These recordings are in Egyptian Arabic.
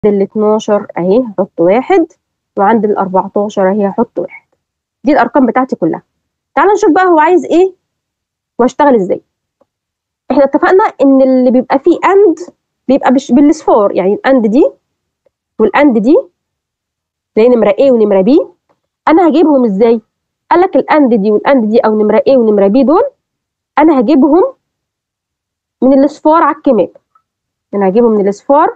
ال 12 اهي هحط واحد وعند ال 14 اهي هحط واحد دي الارقام بتاعتي كلها تعال نشوف بقى هو عايز ايه واشتغل ازاي احنا اتفقنا ان اللي بيبقى فيه اند بيبقى بش بالاصفار يعني الاند دي والاند دي زي نمره A ونمره B انا هجيبهم ازاي قال لك الاند دي والاند دي او نمره A ونمره B دول انا هجيبهم من الاصفار على الكمال انا هجيبهم من الاصفار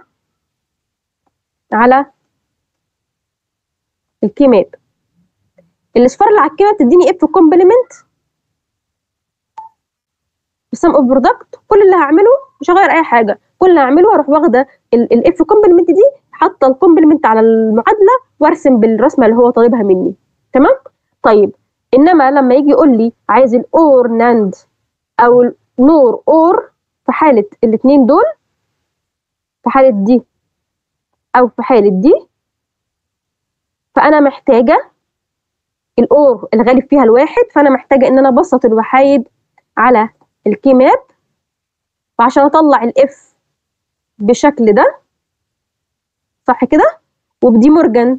على الكيمات الاصفار اللي على الكيمات تديني اف كومبلمنت السم اوف برودكت كل اللي هعمله مش هغير اي حاجه كل اللي هعمله هروح واخده الاف كومبلمنت دي حاطه الكومبلمنت على المعادله وارسم بالرسمه اللي هو طالبها مني تمام طيب انما لما يجي يقول لي عايز الاور ناند او النور اور في حاله الاثنين دول في حاله دي او في حاله دي فانا محتاجه الاور الغالب فيها الواحد فانا محتاجه ان انا ابسط الوحايد على الكيماب وعشان اطلع الاف بالشكل ده صح كده وبدي مورجان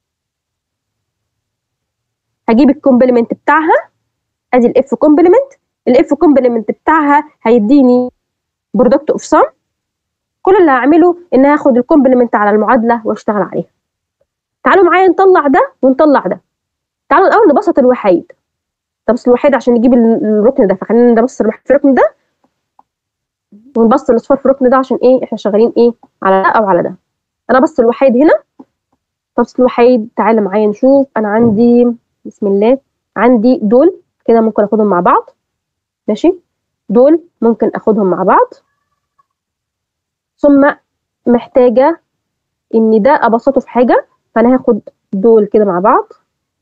هجيب الكومبلمنت بتاعها ادي الاف كومبلمنت الاف كومبلمنت بتاعها هيديني برودكت اوف سم كل اللي هعمله ان هاخد الكومبلمنت على المعادله واشتغل عليها تعالوا معايا نطلع ده ونطلع ده تعالوا الاول نبسط الوحيد نبسط الوحيد عشان نجيب الركن ده فخلينا نبسط في الركن ده ونبسط الاصفار في الركن ده عشان ايه احنا شغالين ايه على ده او على ده انا بس الوحيد هنا تبسط الوحيد تعالى معايا نشوف انا عندي بسم الله عندي دول كده ممكن اخدهم مع بعض ماشي دول ممكن اخدهم مع بعض ثم محتاجة ان ده ابسطه في حاجة فانا هاخد دول كده مع بعض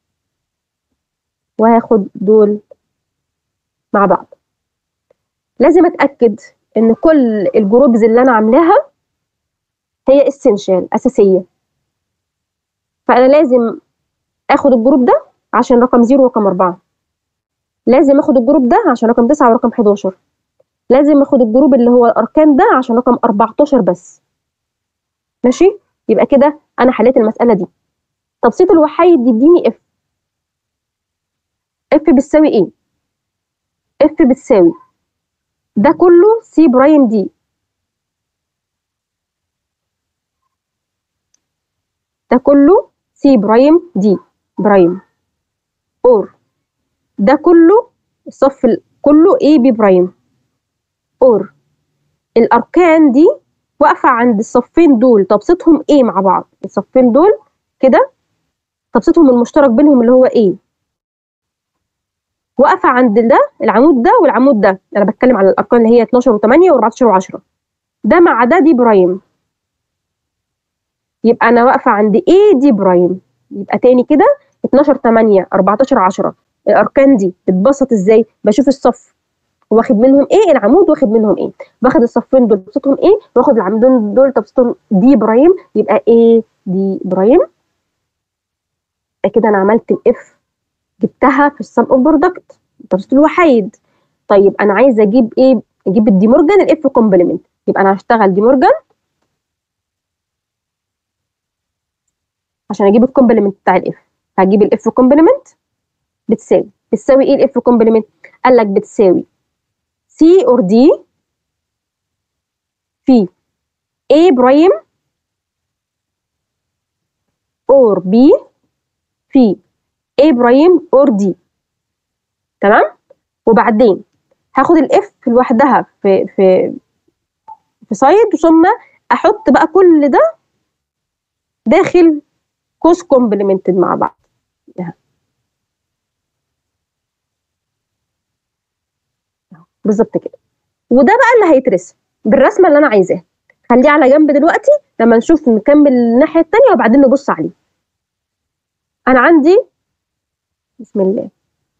وهاخد دول مع بعض لازم اتأكد ان كل الجروبز اللي انا عاملاها هي اسينشال اساسية فانا لازم اخد الجروب ده عشان رقم زيرو ورقم أربعة لازم اخد الجروب ده عشان رقم تسعة ورقم 11 لازم اخد الجروب اللي هو الاركان ده عشان رقم 14 بس ماشي يبقى كده انا حليت المساله دي تبسيط الوحيد يديني اف اف بتساوي ايه اف بتساوي ده كله سي برايم دي ده كله سي برايم دي برايم اور ده كله الصف كله اي بي برايم اور الاركان دي واقفه عند الصفين دول تبسيطهم ايه مع بعض الصفين دول كده تبسيطهم المشترك بينهم اللي هو ايه واقفه عند ده العمود ده والعمود ده انا بتكلم على الارقام اللي هي 12 و8 و14 و10 ده مع ده دي برايم يبقى انا واقفه عند ايه دي برايم يبقى تاني كده 12 8 14 10 الاركان دي بتبسط ازاي بشوف الصف واخد منهم ايه العمود واخد منهم ايه باخد الصفين دول تبسطهم ايه واخد العمودين دول تبسطهم دي برايم يبقى ايه دي برايم كده انا عملت الاف جبتها في السم اوف برودكت تبسط الوحيد طيب انا عايزه اجيب ايه اجيب الدي مورجان الاف كومبلمنت يبقى انا هشتغل دي مورجان عشان اجيب الكومبلمنت بتاع الاف هجيب الاف كومبلمنت بتساوي بتساوي ايه الاف كومبلمنت قال لك بتساوي C or D في A برايم or B في A برايم or D تمام وبعدين هاخد الاف لوحدها في في في سايد ثم احط بقى كل ده داخل كوس كومبلمنتد مع بعض بالظبط كده وده بقى اللي هيترسم بالرسمه اللي انا عايزاها خليه على جنب دلوقتي لما نشوف نكمل الناحيه الثانيه وبعدين نبص عليه انا عندي بسم الله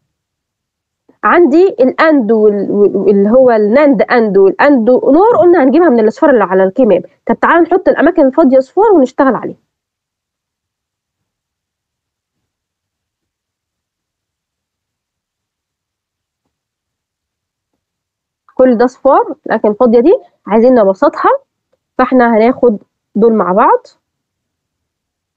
عندي الاند واللي هو الناند اند والاند نور قلنا هنجيبها من الاصفار اللي على الكمام طب تعالى نحط الاماكن الفاضيه اصفار ونشتغل عليها كل ده صفار الاماكن الفاضيه دي عايزين نبسطها فاحنا هناخد دول مع بعض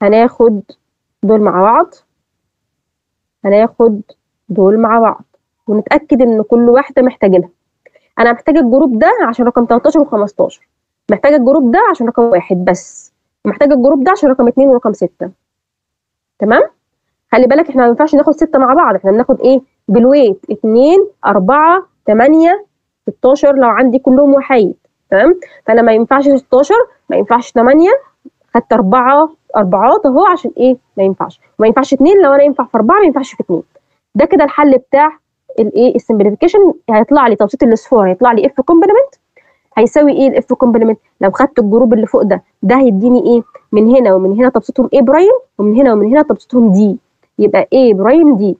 هناخد دول مع بعض هناخد دول مع بعض ونتاكد ان كل واحده محتاجينها انا محتاجه الجروب ده عشان رقم 13 و15 محتاجه الجروب ده عشان رقم واحد بس محتاجه الجروب ده عشان رقم اتنين ورقم ستة تمام خلي بالك احنا ما ينفعش ناخد ستة مع بعض احنا بناخد ايه بالويت اتنين اربعة تمانية 16 لو عندي كلهم وحيد تمام فانا ما ينفعش 16 ما ينفعش 8 خدت اربعة اربعات اهو عشان ايه ما ينفعش ما ينفعش اتنين لو انا ينفع في اربعة ما ينفعش في اتنين ده كده الحل بتاع الايه السمبليفيكيشن هيطلع لي تبسيط الاصفار هيطلع لي اف كومبلمنت هيساوي ايه الاف كومبلمنت لو خدت الجروب اللي فوق ده ده هيديني ايه من هنا ومن هنا تبسيطهم ايه برايم ومن هنا ومن هنا تبسيطهم دي يبقى ايه برايم دي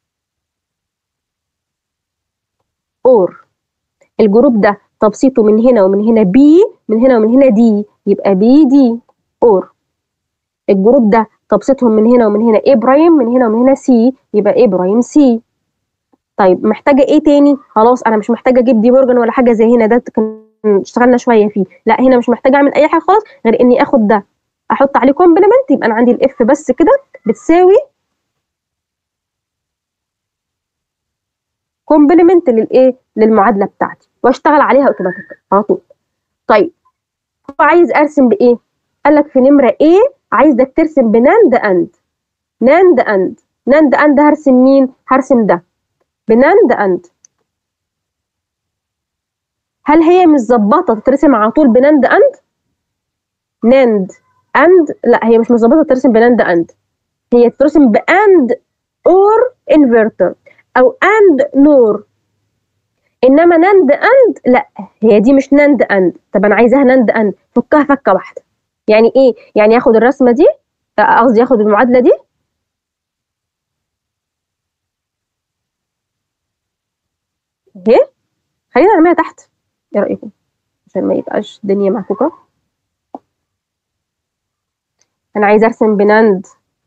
اور الجروب ده تبسيطه من هنا ومن هنا بي من هنا ومن هنا دي يبقى بي دي اور الجروب ده تبسيطهم من هنا ومن هنا ايه برايم من هنا ومن هنا سي يبقى ايه برايم سي طيب محتاجه ايه تاني خلاص انا مش محتاجه اجيب دي مورجان ولا حاجه زي هنا ده كان اشتغلنا شويه فيه لا هنا مش محتاجه اعمل اي حاجه خالص غير اني اخد ده احط عليه كومبلمنت يبقى انا عندي الاف بس كده بتساوي كومبلمنت للايه للمعادله بتاعتي واشتغل عليها اوتوماتيك على طول طيب هو عايز ارسم بايه قال لك في نمره ايه عايزك ترسم بناند اند ناند اند ناند اند هرسم مين هرسم ده بناند اند هل هي متظبطه تترسم على طول بناند اند ناند اند لا هي مش متظبطه تترسم بناند اند هي تترسم باند اور انفرتر او اند نور انما ناند اند لا هي دي مش ناند اند طب انا عايزاها ناند اند فكها فكه واحده يعني ايه يعني اخد الرسمه دي قصدي اخد المعادله دي اهي خلينا نعملها تحت ايه رايكم عشان ما يبقاش الدنيا معكوكه انا عايزه ارسم بناند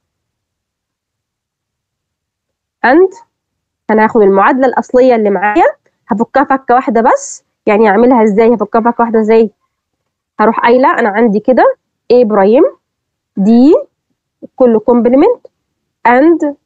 اند انا هاخد المعادله الاصليه اللي معايا هفكها فكه واحده بس يعني اعملها ازاي هفكها فكه واحده ازاي هروح قايله انا عندي كده a برايم دي كله كومبلمنت اند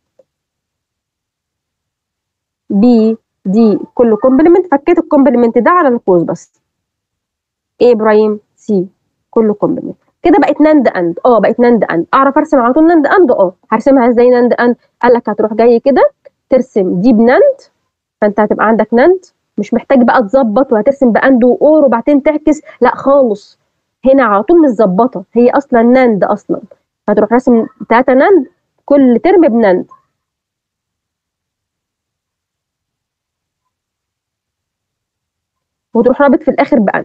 b دي كله كومبلمنت فكيت الكومبلمنت ده على القوس بس a برايم c كله كومبلمنت كده بقت ناند اند اه بقت ناند اند اعرف ارسم على طول ناند اند اه هرسمها ازاي ناند اند قال لك هتروح جاي كده ترسم دي بناند فانت هتبقى عندك ناند مش محتاج بقى تظبط وهترسم باند واور وبعدين تعكس لا خالص هنا على طول متظبطه هي اصلا ناند اصلا هتروح راسم تلاته ناند كل ترم بناند وتروح رابط في الاخر باند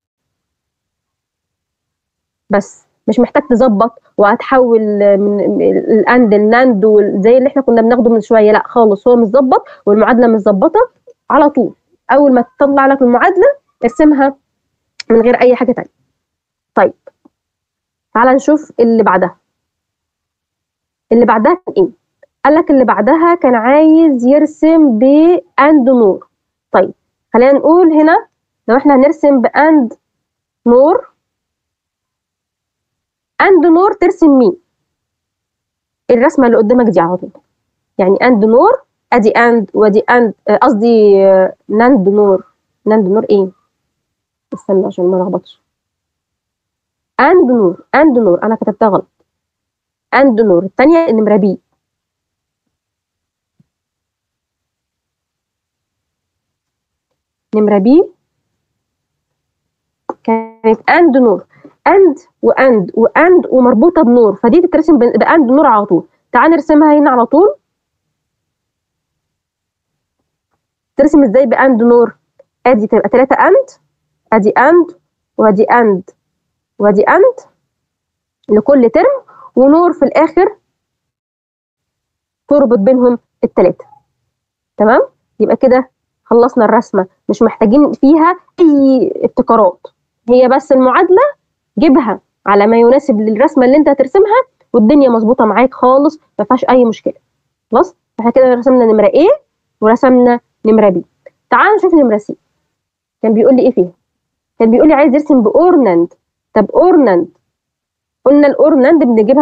بس مش محتاج تظبط وهتحول من الاند الناند زي اللي احنا كنا بناخده من شويه لا خالص هو متظبط والمعادله متظبطه على طول اول ما تطلع لك المعادله ارسمها من غير اي حاجه تانية طيب تعالى نشوف اللي بعدها اللي بعدها كان ايه قال لك اللي بعدها كان عايز يرسم باند نور طيب خلينا نقول هنا لو احنا هنرسم باند نور اند نور ترسم مين الرسمه اللي قدامك دي على طول يعني اند نور ادي اند وادي اند قصدي ناند نور ناند نور ايه استنى عشان ما لخبطش اند نور اند نور انا كتبتها غلط اند نور الثانيه النمره بي نمره بي كانت اند نور اند واند واند ومربوطه بنور فدي تترسم باند نور على طول تعال نرسمها هنا على طول ترسم ازاي باند نور ادي تبقى 3 اند ادي اند وادي اند وادي اند لكل ترم ونور في الاخر تربط بينهم الثلاثه تمام يبقى كده خلصنا الرسمه مش محتاجين فيها اي ابتكارات هي بس المعادله جيبها على ما يناسب للرسمه اللي انت هترسمها والدنيا مظبوطه معاك خالص ما فيهاش اي مشكله خلاص احنا كده رسمنا نمره A ورسمنا نمره B تعال نشوف نمره C كان بيقول لي ايه فيها كان بيقول لي عايز يرسم باورناند طب اورناند قلنا الاورناند بنجيبها